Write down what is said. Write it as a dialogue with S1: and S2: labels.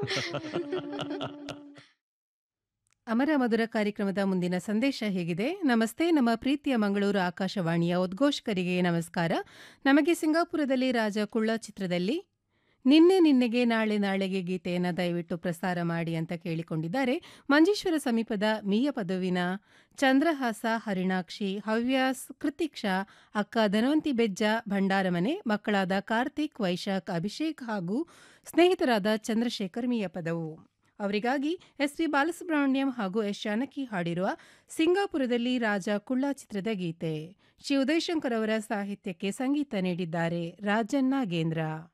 S1: ಅಮರ ಮಧುರ ಕಾರ್ಯಕ್ರಮದ ಮುಂದಿನ ಸಂದೇಶ ಹೇಗಿದೆ ನಮಸ್ತೆ ನಮ್ಮ ಪ್ರೀತಿಯ ಮಂಗಳೂರು ಆಕಾಶವಾಣಿಯ ಉದ್ಘೋಷಕರಿಗೆ ನಮಸ್ಕಾರ ನಮಗೆ ಸಿಂಗಾಪುರದಲ್ಲಿ ರಾಜ ಕುಳ್ಳ ಚಿತ್ರದಲ್ಲಿ ನಿನ್ನೆ ನಿನ್ನೆಗೆ ನಾಳೆ ನಾಳೆಗೆ ಗೀತೆಯನ್ನು ದಯವಿಟ್ಟು ಪ್ರಸಾರ ಮಾಡಿ ಅಂತ ಕೇಳಿಕೊಂಡಿದ್ದಾರೆ ಮಂಜೇಶ್ವರ ಸಮೀಪದ ಮೀಯ ಪದವಿನ ಚಂದ್ರಹಾಸ ಹರಿಣಾಕ್ಷಿ ಹವ್ಯಾಸ್ ಕೃತಿಕ್ಷಾ ಅಕ್ಕ ಧನವಂತಿ ಬೆಜ್ಜ ಭಂಡಾರಮನೆ ಮಕ್ಕಳಾದ ಕಾರ್ತಿಕ್ ವೈಶಾಖ್ ಅಭಿಷೇಕ್ ಹಾಗೂ ಸ್ನೇಹಿತರಾದ ಚಂದ್ರಶೇಖರ್ ಮೀಯ ಪದವು ಅವರಿಗಾಗಿ ಎಸ್ ವಿ ಬಾಲಸುಬ್ರಹ್ಮಣ್ಯಂ ಹಾಗೂ ಎಸ್ ಜಾನಕಿ ಹಾಡಿರುವ ಸಿಂಗಾಪುರದಲ್ಲಿ ರಾಜ ಕುಳ್ಳ ಚಿತ್ರದ ಗೀತೆ ಶ್ರೀ ಉದಯಶಂಕರ್ ಅವರ ಸಾಹಿತ್ಯಕ್ಕೆ ಸಂಗೀತ ನೀಡಿದ್ದಾರೆ ರಾಜನ್ ನಾಗೇಂದ್ರ